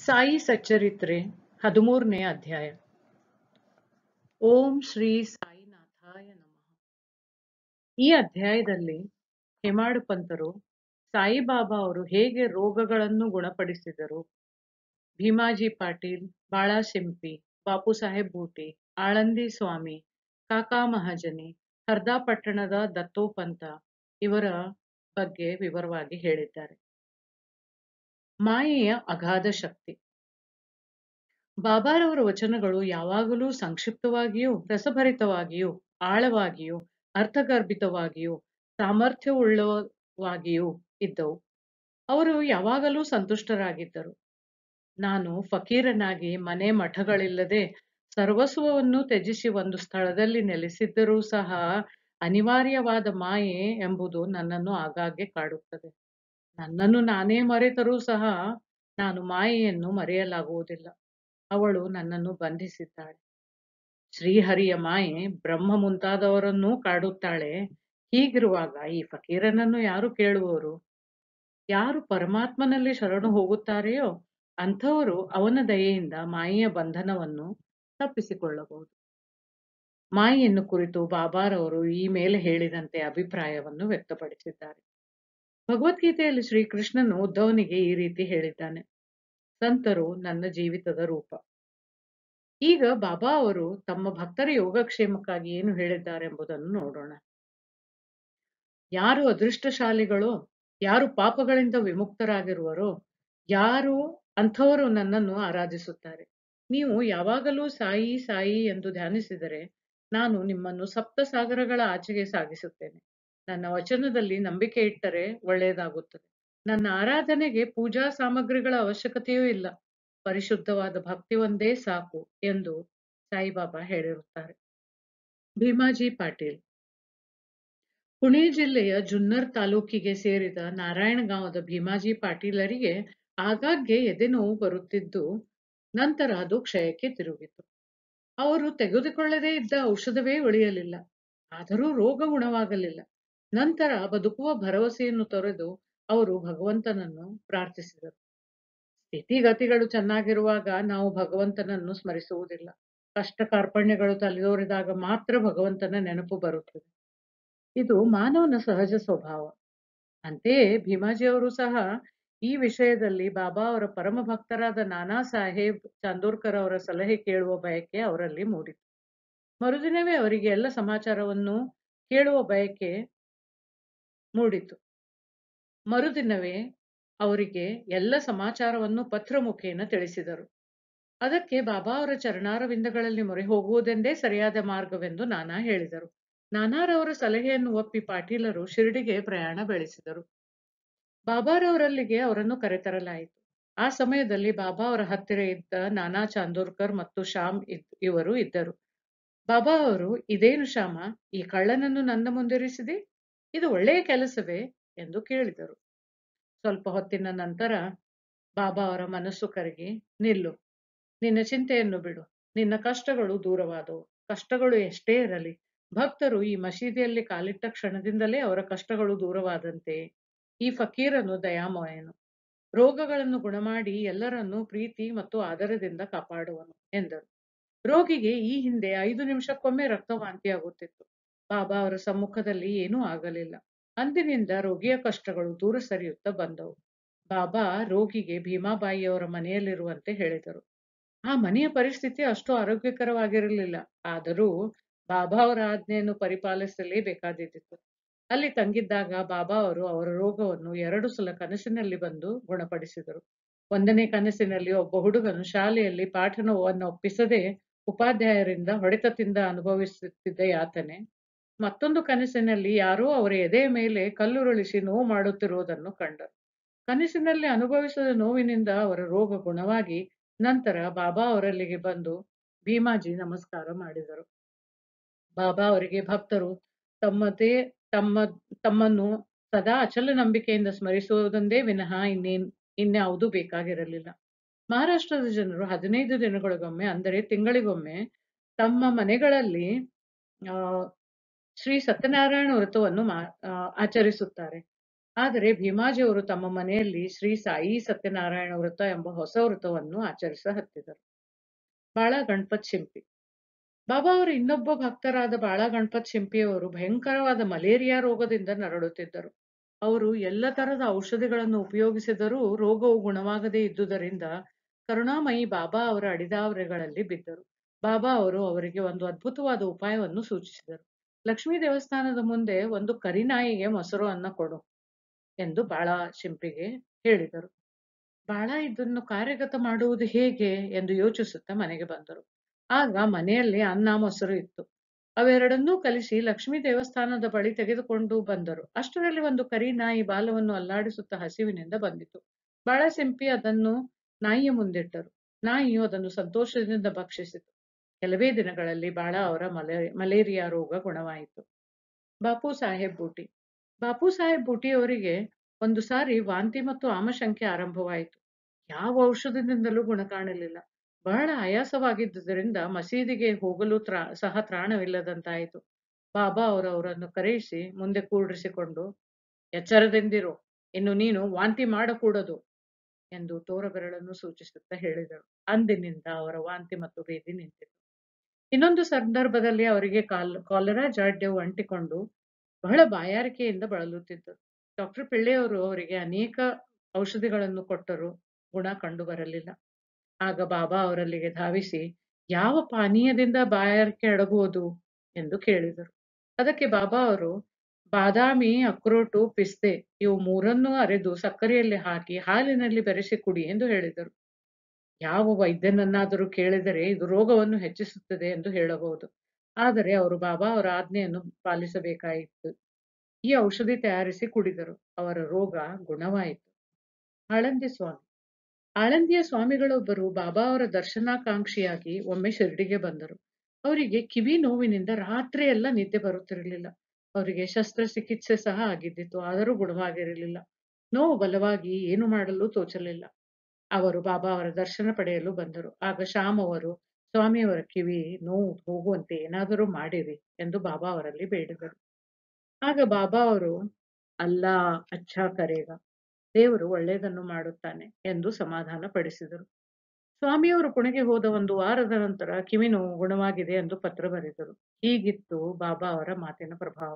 ಸಾಯಿ ಸಚ್ಚರಿತ್ರೆ ಹದಿಮೂರನೇ ಅಧ್ಯಾಯ ಓಂ ಶ್ರೀ ಸಾಯಿನಾಥಾಯ ನಮಃ ಈ ಅಧ್ಯಾಯದಲ್ಲಿ ಹೇಮಾಡು ಪಂತರು ಸಾಯಿಬಾಬಾ ಅವರು ಹೇಗೆ ರೋಗಗಳನ್ನು ಗುಣಪಡಿಸಿದರು ಭೀಮಾಜಿ ಪಾಟೀಲ್ ಬಾಳಾಸಿಂಪಿ ಬಾಪು ಸಾಹೇಬ್ ಬೂಟಿ ಆಳಂದಿ ಸ್ವಾಮಿ ಕಾಕಾ ಮಹಾಜನಿ ಹರ್ದಾ ಪಟ್ಟಣದ ದತ್ತೋಪಂತ ಇವರ ಬಗ್ಗೆ ವಿವರವಾಗಿ ಹೇಳಿದ್ದಾರೆ ಮಾಯೆಯ ಅಗಾಧ ಶಕ್ತಿ ಬಾಬಾರವರ ವಚನಗಳು ಯಾವಾಗಲೂ ಸಂಕ್ಷಿಪ್ತವಾಗಿಯೂ ರಸಭರಿತವಾಗಿಯೂ ಆಳವಾಗಿಯೂ ಅರ್ಥಗರ್ಭಿತವಾಗಿಯೂ ಸಾಮರ್ಥ್ಯವುಳ್ಳವಾಗಿಯೂ ಇದ್ದವು ಅವರು ಯಾವಾಗಲೂ ಸಂತುಷ್ಟರಾಗಿದ್ದರು ನಾನು ಫಕೀರನಾಗಿ ಮನೆ ಮಠಗಳಿಲ್ಲದೆ ಸರ್ವಸ್ವವನ್ನು ತ್ಯಜಿಸಿ ಒಂದು ಸ್ಥಳದಲ್ಲಿ ನೆಲೆಸಿದ್ದರೂ ಸಹ ಅನಿವಾರ್ಯವಾದ ಮಾಯೆ ಎಂಬುದು ನನ್ನನ್ನು ಆಗಾಗ್ಗೆ ಕಾಡುತ್ತದೆ ನನ್ನನ್ನು ನಾನೇ ಮರೆತರೂ ಸಹ ನಾನು ಮಾಯೆಯನ್ನು ಮರೆಯಲಾಗುವುದಿಲ್ಲ ಅವಳು ನನ್ನನ್ನು ಬಂಧಿಸಿದ್ದಾಳೆ ಶ್ರೀಹರಿಯ ಮಾಯೆ ಬ್ರಹ್ಮ ಮುಂತಾದವರನ್ನೂ ಕಾಡುತ್ತಾಳೆ ಹೀಗಿರುವಾಗ ಈ ಫಕೀರನನ್ನು ಯಾರು ಕೇಳುವವರು ಯಾರು ಪರಮಾತ್ಮನಲ್ಲಿ ಶರಣು ಹೋಗುತ್ತಾರೆಯೋ ಅಂಥವರು ಅವನ ದಯೆಯಿಂದ ಮಾಯೆಯ ಬಂಧನವನ್ನು ತಪ್ಪಿಸಿಕೊಳ್ಳಬಹುದು ಮಾಯೆಯನ್ನು ಕುರಿತು ಬಾಬಾರವರು ಈ ಮೇಲೆ ಹೇಳಿದಂತೆ ಅಭಿಪ್ರಾಯವನ್ನು ವ್ಯಕ್ತಪಡಿಸಿದ್ದಾರೆ ಭಗವದ್ಗೀತೆಯಲ್ಲಿ ಶ್ರೀಕೃಷ್ಣನು ಉದ್ಧವನಿಗೆ ಈ ರೀತಿ ಹೇಳಿದ್ದಾನೆ ಸಂತರು ನನ್ನ ಜೀವಿತದ ರೂಪ ಈಗ ಬಾಬಾ ಅವರು ತಮ್ಮ ಭಕ್ತರ ಯೋಗಕ್ಷೇಮಕ್ಕಾಗಿ ಏನು ಹೇಳಿದ್ದಾರೆ ಎಂಬುದನ್ನು ನೋಡೋಣ ಯಾರು ಅದೃಷ್ಟಶಾಲಿಗಳೋ ಯಾರು ಪಾಪಗಳಿಂದ ವಿಮುಕ್ತರಾಗಿರುವರೋ ಯಾರು ಅಂಥವರು ನನ್ನನ್ನು ಆರಾಧಿಸುತ್ತಾರೆ ನೀವು ಯಾವಾಗಲೂ ಸಾಯಿ ಸಾಯಿ ಎಂದು ಧ್ಯಾನಿಸಿದರೆ ನಾನು ನಿಮ್ಮನ್ನು ಸಪ್ತ ಸಾಗರಗಳ ಆಚೆಗೆ ಸಾಗಿಸುತ್ತೇನೆ ನನ್ನ ವಚನದಲ್ಲಿ ನಂಬಿಕೆ ಇಟ್ಟರೆ ಒಳ್ಳೆಯದಾಗುತ್ತದೆ ನನ್ನ ಆರಾಧನೆಗೆ ಪೂಜಾ ಸಾಮಗ್ರಿಗಳ ಅವಶ್ಯಕತೆಯೂ ಇಲ್ಲ ಪರಿಶುದ್ಧವಾದ ಭಕ್ತಿ ಒಂದೇ ಸಾಕು ಎಂದು ಸಾಯಿಬಾಬಾ ಹೇಳಿರುತ್ತಾರೆ ಭೀಮಾಜಿ ಪಾಟೀಲ್ ಪುಣೆ ಜಿಲ್ಲೆಯ ಜುನ್ನರ್ ತಾಲೂಕಿಗೆ ಸೇರಿದ ನಾರಾಯಣಗಾಂವದ ಭೀಮಾಜಿ ಪಾಟೀಲರಿಗೆ ಆಗಾಗ್ಗೆ ಎದೆನೋವು ಬರುತ್ತಿದ್ದು ನಂತರ ಅದು ಕ್ಷಯಕ್ಕೆ ತಿರುಗಿತು ಅವರು ತೆಗೆದುಕೊಳ್ಳದೇ ಇದ್ದ ಔಷಧವೇ ಉಳಿಯಲಿಲ್ಲ ಆದರೂ ರೋಗ ಗುಣವಾಗಲಿಲ್ಲ ನಂತರ ಬದುಕುವ ಭರವಸೆಯನ್ನು ತೊರೆದು ಅವರು ಭಗವಂತನನ್ನು ಪ್ರಾರ್ಥಿಸಿದರು ಸ್ಥಿತಿಗತಿಗಳು ಚೆನ್ನಾಗಿರುವಾಗ ನಾವು ಭಗವಂತನನ್ನು ಸ್ಮರಿಸುವುದಿಲ್ಲ ಕಷ್ಟ ಕಾರ್ಪಣ್ಯಗಳು ತಲೆದೋರಿದಾಗ ಮಾತ್ರ ಭಗವಂತನ ನೆನಪು ಬರುತ್ತದೆ ಇದು ಮಾನವನ ಸಹಜ ಸ್ವಭಾವ ಅಂತೆಯೇ ಭೀಮಾಜಿಯವರು ಸಹ ಈ ವಿಷಯದಲ್ಲಿ ಬಾಬಾ ಅವರ ಪರಮ ಭಕ್ತರಾದ ನಾನಾ ಸಾಹೇಬ್ ಚಾಂದೋರ್ಕರ್ ಅವರ ಸಲಹೆ ಕೇಳುವ ಬಯಕೆ ಅವರಲ್ಲಿ ಮೂಡಿತು ಮರುದಿನವೇ ಅವರಿಗೆ ಎಲ್ಲ ಸಮಾಚಾರವನ್ನು ಕೇಳುವ ಬಯಕೆ ಮೂಡಿತು ಮರುದಿನವೇ ಅವರಿಗೆ ಎಲ್ಲ ಸಮಾಚಾರವನ್ನು ಪತ್ರ ಮುಖೇನ ತಿಳಿಸಿದರು ಅದಕ್ಕೆ ಬಾಬಾ ಅವರ ಚರಣಾರವಿಂದಗಳಲ್ಲಿ ಮೊರೆ ಹೋಗುವುದೆಂದೇ ಸರಿಯಾದ ಮಾರ್ಗವೆಂದು ನಾನಾ ಹೇಳಿದರು ನಾನಾರವರ ಸಲಹೆಯನ್ನು ಒಪ್ಪಿ ಪಾಟೀಲರು ಶಿರಡಿಗೆ ಪ್ರಯಾಣ ಬೆಳೆಸಿದರು ಬಾಬಾರವರಲ್ಲಿಗೆ ಅವರನ್ನು ಕರೆತರಲಾಯಿತು ಆ ಸಮಯದಲ್ಲಿ ಬಾಬಾ ಅವರ ಹತ್ತಿರ ಇದ್ದ ನಾನಾ ಚಾಂದೋರ್ಕರ್ ಮತ್ತು ಶ್ಯಾಮ್ ಇವರು ಇದ್ದರು ಬಾಬಾ ಅವರು ಇದೇನು ಶ್ಯಾಮ ಈ ಕಳ್ಳನನ್ನು ನನ್ನ ಮುಂದಿರಿಸಿದೆ ಇದು ಒಳ್ಳೆಯ ಕೆಲಸವೇ ಎಂದು ಕೇಳಿದರು ಸ್ವಲ್ಪ ಹೊತ್ತಿನ ನಂತರ ಬಾಬಾ ಅವರ ಮನಸ್ಸು ಕರಗಿ ನಿಲ್ಲು ನಿನ್ನ ಚಿಂತೆಯನ್ನು ಬಿಡು ನಿನ್ನ ಕಷ್ಟಗಳು ದೂರವಾದವು ಕಷ್ಟಗಳು ಎಷ್ಟೇ ಇರಲಿ ಭಕ್ತರು ಈ ಮಸೀದಿಯಲ್ಲಿ ಕಾಲಿಟ್ಟ ಕ್ಷಣದಿಂದಲೇ ಅವರ ಕಷ್ಟಗಳು ದೂರವಾದಂತೆ ಈ ಫಕೀರನು ದಯಾಮಯನು ರೋಗಗಳನ್ನು ಗುಣಮಾಡಿ ಎಲ್ಲರನ್ನೂ ಪ್ರೀತಿ ಮತ್ತು ಆದರದಿಂದ ಕಾಪಾಡುವನು ಎಂದರು ರೋಗಿಗೆ ಈ ಹಿಂದೆ ಐದು ನಿಮಿಷಕ್ಕೊಮ್ಮೆ ರಕ್ತವಾಂತಿಯಾಗುತ್ತಿತ್ತು ಬಾಬಾ ಅವರ ಸಮ್ಮುಖದಲ್ಲಿ ಏನೂ ಆಗಲಿಲ್ಲ ಅಂದಿನಿಂದ ರೋಗಿಯ ಕಷ್ಟಗಳು ದೂರ ಸರಿಯುತ್ತಾ ಬಂದವು ಬಾಬಾ ರೋಗಿಗೆ ಭೀಮಾಬಾಯಿಯವರ ಮನೆಯಲ್ಲಿರುವಂತೆ ಹೇಳಿದರು ಆ ಮನೆಯ ಪರಿಸ್ಥಿತಿ ಅಷ್ಟು ಆರೋಗ್ಯಕರವಾಗಿರಲಿಲ್ಲ ಆದರೂ ಬಾಬಾ ಅವರ ಆಜ್ಞೆಯನ್ನು ಪರಿಪಾಲಿಸಲೇಬೇಕಾದಿತ್ತು ಅಲ್ಲಿ ತಂಗಿದ್ದಾಗ ಬಾಬಾ ಅವರು ಅವರ ರೋಗವನ್ನು ಎರಡು ಸಲ ಕನಸಿನಲ್ಲಿ ಬಂದು ಗುಣಪಡಿಸಿದರು ಒಂದನೇ ಕನಸಿನಲ್ಲಿ ಒಬ್ಬ ಹುಡುಗನು ಶಾಲೆಯಲ್ಲಿ ಪಾಠವನ್ನು ಒಪ್ಪಿಸದೆ ಉಪಾಧ್ಯಾಯರಿಂದ ಹೊಡೆತದಿಂದ ಅನುಭವಿಸುತ್ತಿದ್ದ ಯಾತನೆ ಮತ್ತೊಂದು ಕನಸಿನಲ್ಲಿ ಯಾರೋ ಅವರ ಎದೆಯ ಮೇಲೆ ಕಲ್ಲುರುಳಿಸಿ ನೋವು ಮಾಡುತ್ತಿರುವುದನ್ನು ಕಂಡರು ಕನಸಿನಲ್ಲಿ ಅನುಭವಿಸಿದ ನೋವಿನಿಂದ ಅವರ ರೋಗ ಗುಣವಾಗಿ ನಂತರ ಬಾಬಾ ಅವರಲ್ಲಿಗೆ ಬಂದು ಭೀಮಾಜಿ ನಮಸ್ಕಾರ ಮಾಡಿದರು ಬಾಬಾ ಅವರಿಗೆ ಭಕ್ತರು ತಮ್ಮದೇ ತಮ್ಮ ತಮ್ಮನ್ನು ಸದಾ ಅಚಲ ನಂಬಿಕೆಯಿಂದ ಸ್ಮರಿಸುವುದೊಂದೇ ವಿನಃ ಇನ್ನೇನ್ ಇನ್ಯಾವುದೂ ಬೇಕಾಗಿರಲಿಲ್ಲ ಮಹಾರಾಷ್ಟ್ರದ ಜನರು ಹದಿನೈದು ದಿನಗಳಿಗೊಮ್ಮೆ ಅಂದರೆ ತಿಂಗಳಿಗೊಮ್ಮೆ ತಮ್ಮ ಮನೆಗಳಲ್ಲಿ ಆ ಶ್ರೀ ಸತ್ಯನಾರಾಯಣ ವ್ರತವನ್ನು ಮಾ ಆಚರಿಸುತ್ತಾರೆ ಆದರೆ ಭೀಮಾಜಿಯವರು ತಮ್ಮ ಮನೆಯಲ್ಲಿ ಶ್ರೀ ಸಾಯಿ ಸತ್ಯನಾರಾಯಣ ವ್ರತ ಎಂಬ ಹೊಸ ವ್ರತವನ್ನು ಆಚರಿಸ ಹತ್ತಿದರು ಬಾಳ ಗಣಪತ್ ಶಿಂಪಿ ಬಾಬಾ ಅವರ ಇನ್ನೊಬ್ಬ ಭಕ್ತರಾದ ಬಾಳ ಗಣಪತ್ ಶಿಂಪಿಯವರು ಭಯಂಕರವಾದ ಮಲೇರಿಯಾ ರೋಗದಿಂದ ನರಳುತ್ತಿದ್ದರು ಅವರು ಎಲ್ಲ ತರದ ಔಷಧಿಗಳನ್ನು ಉಪಯೋಗಿಸಿದರೂ ರೋಗವು ಗುಣವಾಗದೇ ಇದ್ದುದರಿಂದ ಕರುಣಾಮಯಿ ಬಾಬಾ ಅವರ ಅಡಿದಾವರೆಗಳಲ್ಲಿ ಬಿದ್ದರು ಬಾಬಾ ಅವರು ಅವರಿಗೆ ಒಂದು ಅದ್ಭುತವಾದ ಉಪಾಯವನ್ನು ಸೂಚಿಸಿದರು ಲಕ್ಷ್ಮೀ ದೇವಸ್ಥಾನದ ಮುಂದೆ ಒಂದು ಕರಿನಾಯಿಗೆ ಮೊಸರು ಅನ್ನ ಕೊಡು ಎಂದು ಬಾಳ ಶಿಂಪಿಗೆ ಹೇಳಿದರು ಬಾಳ ಇದನ್ನು ಕಾರ್ಯಗತ ಮಾಡುವುದು ಹೇಗೆ ಎಂದು ಯೋಚಿಸುತ್ತಾ ಮನೆಗೆ ಬಂದರು ಆಗ ಮನೆಯಲ್ಲಿ ಅನ್ನ ಮೊಸರು ಇತ್ತು ಅವೆರಡನ್ನೂ ಕಲಿಸಿ ಲಕ್ಷ್ಮೀ ದೇವಸ್ಥಾನದ ಬಳಿ ತೆಗೆದುಕೊಂಡು ಬಂದರು ಅಷ್ಟರಲ್ಲಿ ಒಂದು ಕರಿ ನಾಯಿ ಬಾಲವನ್ನು ಅಲ್ಲಾಡಿಸುತ್ತಾ ಹಸಿವಿನಿಂದ ಬಂದಿತು ಬಾಳ ಸಿಂಪಿ ಅದನ್ನು ನಾಯಿಯ ಮುಂದಿಟ್ಟರು ನಾಯಿಯು ಅದನ್ನು ಸಂತೋಷದಿಂದ ಭಕ್ಷಿಸಿತು ಕೆಲವೇ ದಿನಗಳಲ್ಲಿ ಬಾಳ ಅವರ ಮಲೇ ಮಲೇರಿಯಾ ರೋಗ ಗುಣವಾಯಿತು ಬಾಪು ಸಾಹೇಬ್ ಬೂಟಿ ಬಾಪು ಸಾಹೇಬ್ ಬೂಟಿಯವರಿಗೆ ಒಂದು ಸಾರಿ ವಾಂತಿ ಮತ್ತು ಆಮಶಂಕೆ ಆರಂಭವಾಯಿತು ಯಾವ ಔಷಧದಿಂದಲೂ ಗುಣ ಕಾಣಲಿಲ್ಲ ಬಹಳ ಆಯಾಸವಾಗಿದ್ದುದರಿಂದ ಮಸೀದಿಗೆ ಹೋಗಲು ತ್ರಾ ಸಹ ತ್ರಾಣವಿಲ್ಲದಂತಾಯಿತು ಬಾಬಾ ಅವರು ಅವರನ್ನು ಕರೆಯಿಸಿ ಮುಂದೆ ಕೂಡಿಸಿಕೊಂಡು ಎಚ್ಚರದಿಂದಿರು ಇನ್ನು ನೀನು ವಾಂತಿ ಮಾಡಕೂಡದು ಎಂದು ತೋರಬೆರಳನ್ನು ಸೂಚಿಸುತ್ತಾ ಹೇಳಿದರು ಅಂದಿನಿಂದ ಅವರ ವಾಂತಿ ಮತ್ತು ಭೇದಿ ನಿಂತಿತು ಇನ್ನೊಂದು ಸಂದರ್ಭದಲ್ಲಿ ಅವರಿಗೆ ಕಾಲ್ ಕಾಲರಾ ಜಾಡ್ಯವು ಅಂಟಿಕೊಂಡು ಬಹಳ ಬಾಯಾರಿಕೆಯಿಂದ ಬಳಲುತ್ತಿದ್ದರು ಡಾಕ್ಟರ್ ಪಿಳ್ಳೆಯವರು ಅವರಿಗೆ ಅನೇಕ ಔಷಧಿಗಳನ್ನು ಕೊಟ್ಟರು ಗುಣ ಕಂಡು ಬರಲಿಲ್ಲ ಆಗ ಬಾಬಾ ಅವರಲ್ಲಿಗೆ ಧಾವಿಸಿ ಯಾವ ಪಾನೀಯದಿಂದ ಬಾಯಾರಿಕೆ ಅಡಗುವುದು ಎಂದು ಕೇಳಿದರು ಅದಕ್ಕೆ ಬಾಬಾ ಅವರು ಬಾದಾಮಿ ಅಕ್ರೋಟು ಪಿಸ್ತೆ ಇವು ಮೂರನ್ನೂ ಅರೆದು ಸಕ್ಕರೆಯಲ್ಲಿ ಹಾಕಿ ಹಾಲಿನಲ್ಲಿ ಬೆರೆಸಿ ಕುಡಿ ಎಂದು ಹೇಳಿದರು ಯಾವ ವೈದ್ಯನನ್ನಾದರೂ ಕೇಳಿದರೆ ಇದು ರೋಗವನ್ನು ಹೆಚ್ಚಿಸುತ್ತದೆ ಎಂದು ಹೇಳಬಹುದು ಆದರೆ ಅವರು ಬಾಬಾ ಅವರ ಆಜ್ಞೆಯನ್ನು ಪಾಲಿಸಬೇಕಾಯಿತು ಈ ಔಷಧಿ ತಯಾರಿಸಿ ಕುಡಿದರು ಅವರ ರೋಗ ಗುಣವಾಯಿತು ಆಳಂದಿ ಸ್ವಾಮಿ ಆಳಂದಿಯ ಸ್ವಾಮಿಗಳೊಬ್ಬರು ಬಾಬಾ ಅವರ ದರ್ಶನಾಕಾಂಕ್ಷಿಯಾಗಿ ಒಮ್ಮೆ ಶಿರ್ಡಿಗೆ ಬಂದರು ಅವರಿಗೆ ಕಿವಿ ನೋವಿನಿಂದ ರಾತ್ರಿ ಎಲ್ಲ ನಿದ್ದೆ ಬರುತ್ತಿರಲಿಲ್ಲ ಅವರಿಗೆ ಶಸ್ತ್ರಚಿಕಿತ್ಸೆ ಸಹ ಆಗಿದ್ದಿತ್ತು ಆದರೂ ಗುಣವಾಗಿರಲಿಲ್ಲ ನೋವು ಬಲವಾಗಿ ಏನು ಮಾಡಲು ತೋಚಲಿಲ್ಲ ಅವರು ಬಾಬಾ ಅವರ ದರ್ಶನ ಪಡೆಯಲು ಬಂದರು ಆಗ ಶ್ಯಾಮ್ ಅವರು ಸ್ವಾಮಿಯವರ ಕಿವಿ ನೋವು ಹೋಗುವಂತೆ ಏನಾದರೂ ಮಾಡಿರಿ ಎಂದು ಬಾಬಾ ಅವರಲ್ಲಿ ಬೇಡಿದರು ಆಗ ಬಾಬಾ ಅವರು ಅಲ್ಲಾ ಅಚ್ಚಾ ಕರೇಗ ದೇವರು ಒಳ್ಳೆಯದನ್ನು ಮಾಡುತ್ತಾನೆ ಎಂದು ಸಮಾಧಾನ ಪಡಿಸಿದರು ಸ್ವಾಮಿಯವರು ಪುಣೆಗೆ ಹೋದ ಒಂದು ವಾರದ ನಂತರ ಕಿವಿ ನೋವು ಗುಣವಾಗಿದೆ ಎಂದು ಪತ್ರ ಬರೆದರು ಹೀಗಿತ್ತು ಬಾಬಾ ಅವರ ಮಾತಿನ ಪ್ರಭಾವ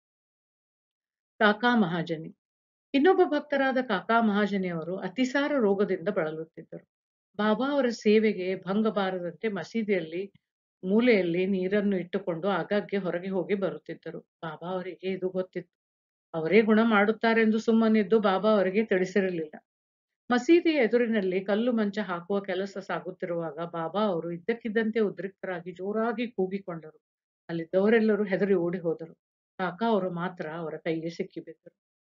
ಕಾಕಾ ಮಹಾಜನಿ ಇನ್ನೊಬ್ಬ ಭಕ್ತರಾದ ಕಾಕಾ ಮಹಾಜನಿಯವರು ಅತಿಸಾರ ರೋಗದಿಂದ ಬಳಲುತ್ತಿದ್ದರು ಬಾಬಾ ಅವರ ಸೇವೆಗೆ ಭಂಗ ಬಾರದಂತೆ ಮಸೀದಿಯಲ್ಲಿ ಮೂಲೆಯಲ್ಲಿ ನೀರನ್ನು ಇಟ್ಟುಕೊಂಡು ಆಗಾಗ್ಗೆ ಹೊರಗೆ ಹೋಗಿ ಬರುತ್ತಿದ್ದರು ಬಾಬಾ ಅವರಿಗೆ ಇದು ಗೊತ್ತಿತ್ತು ಅವರೇ ಗುಣ ಮಾಡುತ್ತಾರೆಂದು ಸುಮ್ಮನಿದ್ದು ಬಾಬಾ ಅವರಿಗೆ ತಿಳಿಸಿರಲಿಲ್ಲ ಮಸೀದಿಯ ಎದುರಿನಲ್ಲಿ ಕಲ್ಲು ಮಂಚ ಹಾಕುವ ಕೆಲಸ ಸಾಗುತ್ತಿರುವಾಗ ಬಾಬಾ ಅವರು ಇದ್ದಕ್ಕಿದ್ದಂತೆ ಉದ್ರಿಕ್ತರಾಗಿ ಜೋರಾಗಿ ಕೂಗಿಕೊಂಡರು ಅಲ್ಲಿದ್ದವರೆಲ್ಲರೂ ಹೆದರಿ ಓಡಿ ಹೋದರು ಕಾಕಾ ಅವರು ಮಾತ್ರ ಅವರ ಕೈಗೆ ಸಿಕ್ಕಿಬಿದ್ದರು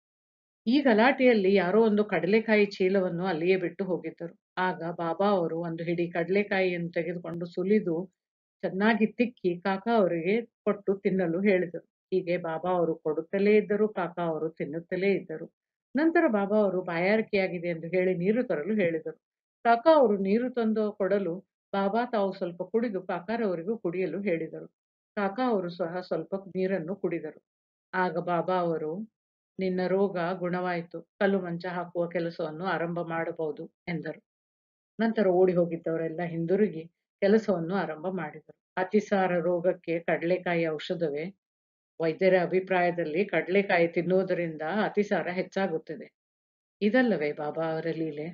ಈ ಗಲಾಟೆಯಲ್ಲಿ ಯಾರೋ ಒಂದು ಕಡಲೆಕಾಯಿ ಚೀಲವನ್ನು ಅಲ್ಲಿಯೇ ಬಿಟ್ಟು ಹೋಗಿದ್ದರು ಆಗ ಬಾಬಾ ಅವರು ಒಂದು ಹಿಡಿ ಕಡಲೆಕಾಯಿಯನ್ನು ತೆಗೆದುಕೊಂಡು ಸುಲಿದು ಚೆನ್ನಾಗಿ ತಿಕ್ಕಿ ಕಾಕಾ ಅವರಿಗೆ ಕೊಟ್ಟು ತಿನ್ನಲು ಹೇಳಿದರು ಹೀಗೆ ಬಾಬಾ ಅವರು ಕೊಡುತ್ತಲೇ ಇದ್ದರು ಕಾಕಾ ಅವರು ತಿನ್ನುತ್ತಲೇ ಇದ್ದರು ನಂತರ ಬಾಬಾ ಅವರು ಬಾಯಾರಿಕೆಯಾಗಿದೆ ಎಂದು ಹೇಳಿ ನೀರು ತರಲು ಹೇಳಿದರು ಕಾಕಾ ಅವರು ನೀರು ತಂದು ಕೊಡಲು ಬಾಬಾ ತಾವು ಸ್ವಲ್ಪ ಕುಡಿದು ಕಾಕಾರವರಿಗೂ ಕುಡಿಯಲು ಹೇಳಿದರು ಕಾಕಾ ಅವರು ಸಹ ಸ್ವಲ್ಪ ನೀರನ್ನು ಕುಡಿದರು ಆಗ ಬಾಬಾ ಅವರು ನಿನ್ನ ರೋಗ ಗುಣವಾಯಿತು ಕಲ್ಲು ಮಂಚ ಹಾಕುವ ಕೆಲಸವನ್ನು ಆರಂಭ ಮಾಡಬಹುದು ಎಂದರು ನಂತರ ಓಡಿ ಹೋಗಿದ್ದವರೆಲ್ಲ ಹಿಂದಿರುಗಿ ಕೆಲಸವನ್ನು ಆರಂಭ ಮಾಡಿದರು ಅತಿಸಾರ ರೋಗಕ್ಕೆ ಕಡಲೆಕಾಯಿ ಔಷಧವೇ ವೈದ್ಯರ ಅಭಿಪ್ರಾಯದಲ್ಲಿ ಕಡಲೆಕಾಯಿ ತಿನ್ನುವುದರಿಂದ ಅತಿಸಾರ ಹೆಚ್ಚಾಗುತ್ತದೆ ಇದಲ್ಲವೇ ಬಾಬಾ ಅವರ ಲೀಲೆ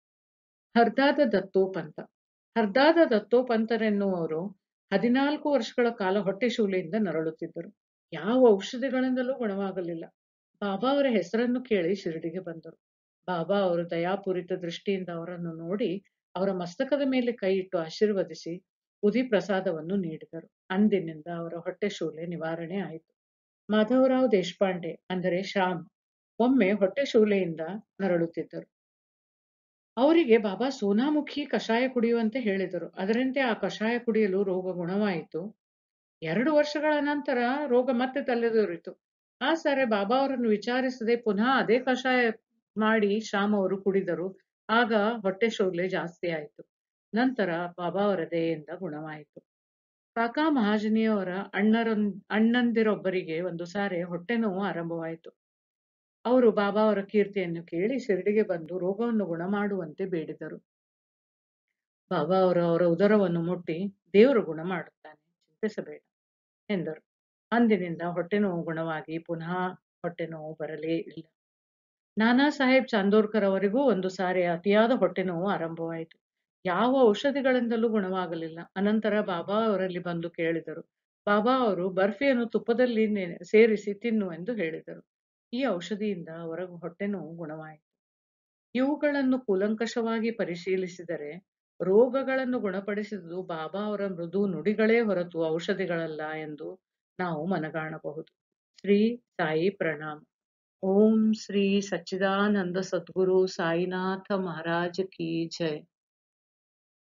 ಹರ್ದಾದ ದತ್ತೋಪಂತ ಹರ್ದಾದ ದತ್ತೋಪಂತರೆನ್ನುವರು ಹದಿನಾಲ್ಕು ವರ್ಷಗಳ ಕಾಲ ಹೊಟ್ಟೆ ಶೂಲೆಯಿಂದ ನರಳುತ್ತಿದ್ದರು ಯಾವ ಔಷಧಿಗಳಿಂದಲೂ ಗುಣವಾಗಲಿಲ್ಲ ಬಾಬಾ ಅವರ ಹೆಸರನ್ನು ಕೇಳಿ ಶಿರಡಿಗೆ ಬಂದರು ಬಾಬಾ ಅವರು ದಯಾಪೂರಿತ ದೃಷ್ಟಿಯಿಂದ ಅವರನ್ನು ನೋಡಿ ಅವರ ಮಸ್ತಕದ ಮೇಲೆ ಕೈ ಇಟ್ಟು ಆಶೀರ್ವದಿಸಿ ಉದಿ ಪ್ರಸಾದವನ್ನು ನೀಡಿದರು ಅಂದಿನಿಂದ ಅವರ ಹೊಟ್ಟೆ ಶೂಲೆ ನಿವಾರಣೆ ಆಯಿತು ಮಾಧವರಾವ್ ದೇಶಪಾಂಡೆ ಅಂದರೆ ಶ್ಯಾಮ್ ಒಮ್ಮೆ ಹೊಟ್ಟೆ ಶೂಲೆಯಿಂದ ನರಳುತ್ತಿದ್ದರು ಅವರಿಗೆ ಬಾಬಾ ಸೋನಾಮುಖಿ ಕಷಾಯ ಕುಡಿಯುವಂತೆ ಹೇಳಿದರು ಅದರಂತೆ ಆ ಕಷಾಯ ಕುಡಿಯಲು ರೋಗ ಗುಣವಾಯಿತು ಎರಡು ವರ್ಷಗಳ ನಂತರ ರೋಗ ಮತ್ತೆ ತಲೆದೋರಿತು ಆ ಸಾರಿ ಬಾಬಾ ಅವರನ್ನು ವಿಚಾರಿಸದೆ ಪುನಃ ಅದೇ ಕಷಾಯ ಮಾಡಿ ಶ್ಯಾಮ್ ಅವರು ಕುಡಿದರು ಆಗ ಹೊಟ್ಟೆ ಶೋಲೆ ಜಾಸ್ತಿ ಆಯಿತು ನಂತರ ಬಾಬಾ ಅವರ ದಯೆಯಿಂದ ಗುಣವಾಯಿತು ಕಾಕಾ ಮಹಾಜನಿಯವರ ಅಣ್ಣರೊಂದ್ ಅಣ್ಣಂದಿರೊಬ್ಬರಿಗೆ ಒಂದು ಸಾರಿ ಹೊಟ್ಟೆ ನೋವು ಆರಂಭವಾಯಿತು ಅವರು ಬಾಬಾ ಅವರ ಕೀರ್ತಿಯನ್ನು ಕೇಳಿ ಶಿರಡಿಗೆ ಬಂದು ರೋಗವನ್ನು ಗುಣ ಮಾಡುವಂತೆ ಬೇಡಿದರು ಬಾಬಾ ಅವರು ಅವರ ಉದರವನ್ನು ಮುಟ್ಟಿ ದೇವರು ಗುಣ ಮಾಡುತ್ತಾನೆ ಚಿಂತಿಸಬೇಡ ಎಂದರು ಅಂದಿನಿಂದ ಹೊಟ್ಟೆ ನೋವು ಗುಣವಾಗಿ ಪುನಃ ಹೊಟ್ಟೆ ನೋವು ಬರಲೇ ಇಲ್ಲ ನಾನಾ ಸಾಹೇಬ್ ಚಾಂದೋರ್ಕರ್ ಅವರಿಗೂ ಒಂದು ಸಾರಿ ಅತಿಯಾದ ಹೊಟ್ಟೆ ನೋವು ಆರಂಭವಾಯಿತು ಯಾವ ಔಷಧಿಗಳಿಂದಲೂ ಗುಣವಾಗಲಿಲ್ಲ ಅನಂತರ ಬಾಬಾ ಅವರಲ್ಲಿ ಬಂದು ಕೇಳಿದರು ಬಾಬಾ ಅವರು ಬರ್ಫಿಯನ್ನು ತುಪ್ಪದಲ್ಲಿ ನೆ- ಸೇರಿಸಿ ತಿನ್ನು ಎಂದು ಹೇಳಿದರು ಈ ಔಷಧಿಯಿಂದ ಅವರ ಹೊಟ್ಟೆ ನೋವು ಗುಣವಾಯಿತು ಇವುಗಳನ್ನು ಕೂಲಂಕಷವಾಗಿ ಪರಿಶೀಲಿಸಿದರೆ ರೋಗಗಳನ್ನು ಗುಣಪಡಿಸಿದುದು ಬಾಬಾ ಅವರ ಮೃದು ನುಡಿಗಳೇ ಹೊರತು ಔಷಧಿಗಳಲ್ಲ ಎಂದು ನಾವು ಮನಗಾಣಬಹುದು ಶ್ರೀ ಸಾಯಿ ಪ್ರಣಾಮ ಓಂ ಶ್ರೀ ಸಚ್ಚಿದಾನಂದ ಸದ್ಗುರು ಸಾಯಿನಾಥ ಮಹಾರಾಜ್ ಕಿ ಜಯ